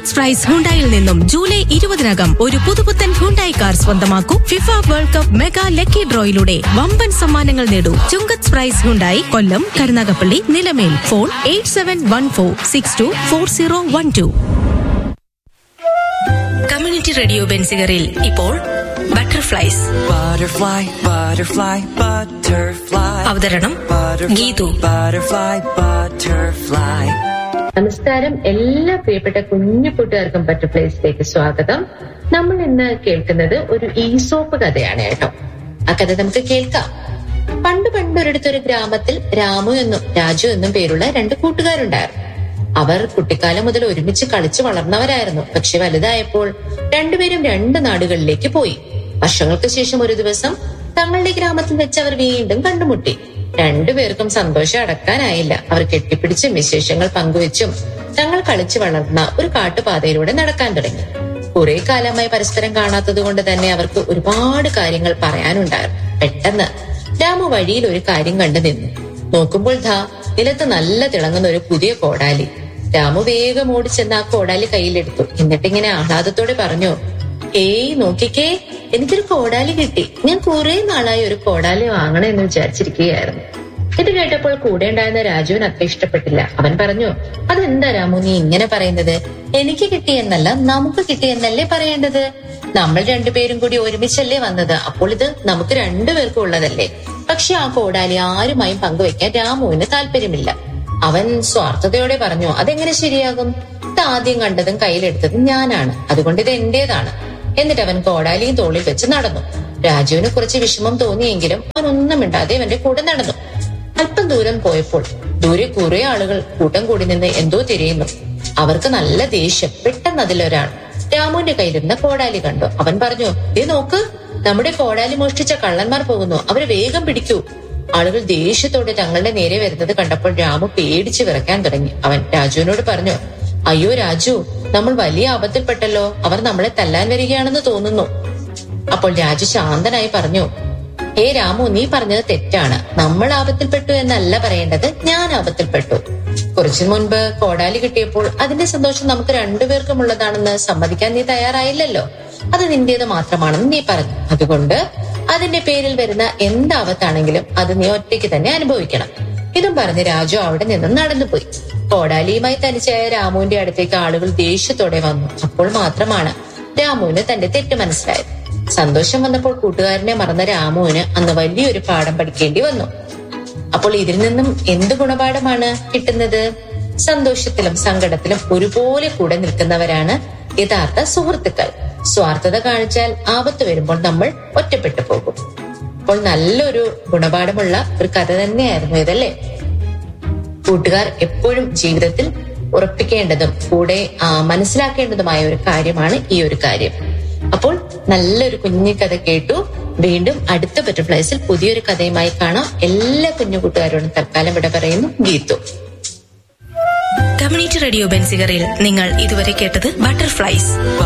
ചുങ്കത്ത് price ഹുണ്ടായിൽ നിന്നും July ഇരുപതിനകം ഒരു പുതുപുത്തൻ ഹുണ്ടായി കാർ സ്വന്തമാക്കൂ FIFA world cup mega lucky ഡ്രോയിലൂടെ വമ്പൻ സമ്മാനങ്ങൾ നേടൂ Chungath prize Hyundai Kollam Karunagappally Nilamel phone eight seven one four six two four zero one two community radio ബെൻസിഗറിൽ ഇപ്പോൾ ബട്ടർഫ്ലൈസ് Butterfly, butterfly, butterfly. അവതരണം Butterfly, ഗീതു butterfly, butterfly. നമസ്കാരം എല്ലാ പ്രിയപ്പെട്ട കുഞ്ഞു കൂട്ടുകാർക്കും ബട്ടർഫ്ലൈസിലേക്ക് സ്വാഗതം നമ്മൾ ഇന്ന് കേൾക്കുന്നത് ഒരു ഈസോപ്പ് കഥയാണ് കേട്ടോ ആ കഥ നമുക്ക് കേൾക്കാം പണ്ട് പണ്ടൊരിടത്തൊരു ഗ്രാമത്തിൽ രാമു എന്നും രാജു എന്നും പേരുള്ള രണ്ട് കൂട്ടുകാരുണ്ടായിരുന്നു അവർ കുട്ടിക്കാലം മുതൽ ഒരുമിച്ച് കളിച്ചു വളർന്നവരായിരുന്നു പക്ഷെ വലുതായപ്പോൾ രണ്ടുപേരും രണ്ട് നാടുകളിലേക്ക് പോയി വർഷങ്ങൾക്ക് ശേഷം ഒരു ദിവസം തങ്ങളുടെ ഗ്രാമത്തിൽ വെച്ച് അവർ വീണ്ടും കണ്ടുമുട്ടി രണ്ടുപേർക്കും സന്തോഷം അടക്കാനായില്ല അവർ കെട്ടിപ്പിടിച്ചും വിശേഷങ്ങൾ പങ്കുവെച്ചും തങ്ങൾ കളിച്ചു വളർന്ന ഒരു കാട്ടുപാതയിലൂടെ നടക്കാൻ തുടങ്ങി കുറെ കാലമായി പരസ്പരം കാണാത്തത് കൊണ്ട് തന്നെ അവർക്ക് ഒരുപാട് കാര്യങ്ങൾ പറയാനുണ്ടായിരുന്നു പെട്ടെന്ന് രാമു വഴിയിൽ ഒരു കാര്യം കണ്ടു നിന്നു നോക്കുമ്പോൾ ധാ നിലത്ത് നല്ല തിളങ്ങുന്ന ഒരു പുതിയ കോടാലി രാമു വേഗം ഓടിച്ചെന്ന് ആ കോടാലി കയ്യിലെടുത്ു എന്നിട്ടിങ്ങനെ ആഹ്ലാദത്തോടെ പറഞ്ഞു ഏയ് നോക്കിക്കേ എനിക്കൊരു കോടാലി കിട്ടി ഞാൻ കുറെ നാളായി ഒരു കോടാലി വാങ്ങണം എന്ന് വിചാരിച്ചിരിക്കുകയായിരുന്നു ഇത് കേട്ടപ്പോൾ കൂടെ ഉണ്ടായിരുന്ന രാജുവിന് അത്ര ഇഷ്ടപ്പെട്ടില്ല അവൻ പറഞ്ഞു അതെന്താ രാമു നീ ഇങ്ങനെ പറയുന്നത് എനിക്ക് കിട്ടിയെന്നല്ല നമുക്ക് കിട്ടിയെന്നല്ലേ പറയേണ്ടത് നമ്മൾ രണ്ടുപേരും കൂടി ഒരുമിച്ചല്ലേ വന്നത് അപ്പോൾ ഇത് നമുക്ക് രണ്ടുപേർക്കും ഉള്ളതല്ലേ പക്ഷെ ആ കോടാലി ആരുമായും പങ്കുവെക്കാൻ രാമുവിന് താല്പര്യമില്ല അവൻ സ്വാർത്ഥതയോടെ പറഞ്ഞു അതെങ്ങനെ ശരിയാകും ഇത് ആദ്യം കണ്ടതും കയ്യിലെടുത്തതും ഞാനാണ് അതുകൊണ്ട് ഇത് എന്റേതാണ് എന്നിട്ട് അവൻ കോടാലിയും തോളിൽ വെച്ച് നടന്നു രാജുവിന് കുറച്ച് വിഷമം തോന്നിയെങ്കിലും അവൻ ഒന്നും മിണ്ടാതെ അവന്റെ കൂടെ നടന്നു അല്പം ദൂരം പോയപ്പോൾ ദൂരെ കുറെ ആളുകൾ കൂട്ടം കൂടി നിന്ന് എന്തോ തിരയുന്നു അവർക്ക് നല്ല ദേഷ്യം പെട്ടെന്ന് അതിലൊരാൾ രാമുവിന്റെ കയ്യിലിരുന്ന കോടാലി കണ്ടു അവൻ പറഞ്ഞു ദേ നോക്ക് നമ്മുടെ കോടാലി മോഷ്ടിച്ച കള്ളന്മാർ പോകുന്നു അവരെ വേഗം പിടിക്കൂ ആളുകൾ ദേഷ്യത്തോടെ തങ്ങളുടെ നേരെ വരുന്നത് കണ്ടപ്പോൾ രാമു പേടിച്ച് വിറയ്ക്കാൻ തുടങ്ങി അവൻ രാജുവിനോട് പറഞ്ഞു അയ്യോ രാജു നമ്മൾ വലിയ ആപത്തിൽപ്പെട്ടല്ലോ അവർ നമ്മളെ തല്ലാൻ വരികയാണെന്ന് തോന്നുന്നു അപ്പോൾ രാജു ശാന്തനായി പറഞ്ഞു ഹേ രാമു നീ പറഞ്ഞത് തെറ്റാണ് നമ്മൾ ആപത്തിൽപ്പെട്ടു എന്നല്ല പറയേണ്ടത് ഞാൻ ആപത്തിൽപ്പെട്ടു കുറച്ചു മുൻപ് കോടാലി കിട്ടിയപ്പോൾ അതിന്റെ സന്തോഷം നമുക്ക് രണ്ടുപേർക്കും ഉള്ളതാണെന്ന് സമ്മതിക്കാൻ നീ തയ്യാറായില്ലല്ലോ അത് നിന്റേത് മാത്രമാണെന്ന് നീ പറഞ്ഞു അതുകൊണ്ട് അതിന്റെ പേരിൽ വരുന്ന എന്താപത്താണെങ്കിലും അത് നീ ഒറ്റയ്ക്ക് തന്നെ അനുഭവിക്കണം ഇതും പറഞ്ഞ് രാജു അവിടെ നിന്ന് നടന്നുപോയി കോടാലിയുമായി തനിച്ചായ രാമുവിന്റെ അടുത്തേക്ക് ആളുകൾ ദേഷ്യത്തോടെ വന്നു അപ്പോൾ മാത്രമാണ് രാമുവിന് തന്റെ തെറ്റ് മനസ്സിലായത് സന്തോഷം വന്നപ്പോൾ കൂട്ടുകാരനെ മറന്ന രാമുവിന് അന്ന് വലിയൊരു പാഠം പഠിക്കേണ്ടി വന്നു അപ്പോൾ ഇതിൽ നിന്നും എന്ത് ഗുണപാഠമാണ് കിട്ടുന്നത് സന്തോഷത്തിലും സങ്കടത്തിലും ഒരുപോലെ കൂടെ നിൽക്കുന്നവരാണ് യഥാർത്ഥ സുഹൃത്തുക്കൾ സ്വാർത്ഥത കാണിച്ചാൽ ആപത്ത് വരുമ്പോൾ നമ്മൾ ഒറ്റപ്പെട്ടു പോകും അപ്പോൾ നല്ലൊരു ഗുണപാഠമുള്ള ഒരു കഥ തന്നെയായിരുന്നു ഇതല്ലേ കൂട്ടുകാർ എപ്പോഴും ജീവിതത്തിൽ ഉറപ്പിക്കേണ്ടതും കൂടെ ആ, മനസ്സിലാക്കേണ്ടതുമായ ഒരു കാര്യമാണ് ഈ ഒരു കാര്യം അപ്പോൾ നല്ലൊരു കുഞ്ഞു കഥ കേട്ടു വീണ്ടും അടുത്ത ബട്ടർഫ്ലൈസിൽ പുതിയൊരു കഥയുമായി കാണാം എല്ലാ കുഞ്ഞു കൂട്ടുകാരോടും തൽക്കാലം ഇവിടെ പറയുന്നു ഗീതു കമ്മ്യൂണിറ്റി റേഡിയോ ബെൻസിഗറിൽ നിങ്ങൾ ഇതുവരെ കേട്ടത് ബട്ടർഫ്ലൈസ്